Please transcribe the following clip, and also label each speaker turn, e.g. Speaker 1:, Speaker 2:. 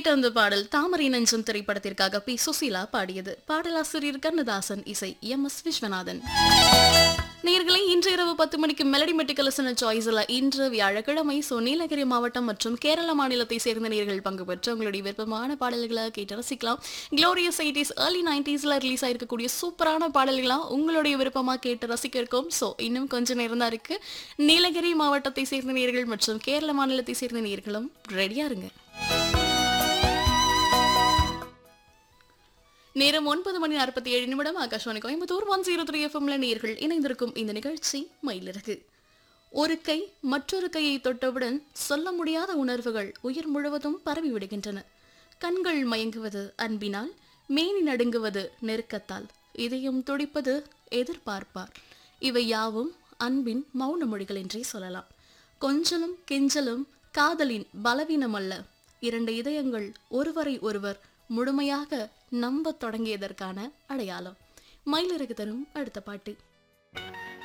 Speaker 1: கேட்ட அந்த பாடல் தாமரை நஞ்சம் திரைப்படத்திற்காக பி சுசீலா பாடியது பாடலாசிரியர் கண்ணதாசன் இசை எம் எஸ் விஸ்வநாதன் நேர்களை இன்று இரவு பத்து மணிக்கு மெலடி மெட்டிக்கலசன சாய்ஸில் இன்று வியாழக்கிழமை ஸோ நீலகிரி மாவட்டம் மற்றும் கேரள மாநிலத்தை சேர்ந்த நேர்கள் பங்கு பெற்று உங்களுடைய விருப்பமான பாடல்களை கேட்டு ரசிக்கலாம் க்ளோரியஸ் எயிட்டிஸ் ஏர்லி நைன்டிஸில் ரிலீஸ் ஆயிருக்கக்கூடிய சூப்பரான பாடல்களாக உங்களுடைய விருப்பமாக கேட்டு ரசிக்க இருக்கோம் ஸோ இன்னும் கொஞ்ச நேரம் தான் இருக்கு நீலகிரி மாவட்டத்தை சேர்ந்த நேர்கள் மற்றும் கேரள மாநிலத்தை சேர்ந்த நேர்களும் ரெடியா இருங்க நேரம் ஒன்பது மணி நாற்பத்தி ஏழு நிமிடம் Akashvani Coimbatore one zero three எஃப்எம்ல நேர்கள் இணைந்திருக்கும் இந்த நிகழ்ச்சி மயிலிறகு ஒரு கை மற்றொரு கையை தொட்டவுடன் சொல்ல முடியாத உணர்வுகள் உயிர் முழுவதும் பரவி விடுகின்றன கண்கள் மயங்குவது அன்பினால் மேனி நடுங்குவது நெருக்கத்தால் இதயம் துடிப்பது எதிர்பார்ப்பார் இவை யாவும் அன்பின் மௌன மொழிகள் என்றே சொல்லலாம் கொஞ்சலும் கெஞ்சலும் காதலின் பலவீனம் அல்ல இரண்டு இதயங்கள் ஒருவரை ஒருவர் முழுமையாக நம்பத் தொடங்கியதற்கான அடையாளம் மயிலிறகு தரும் அடுத்த பாட்டு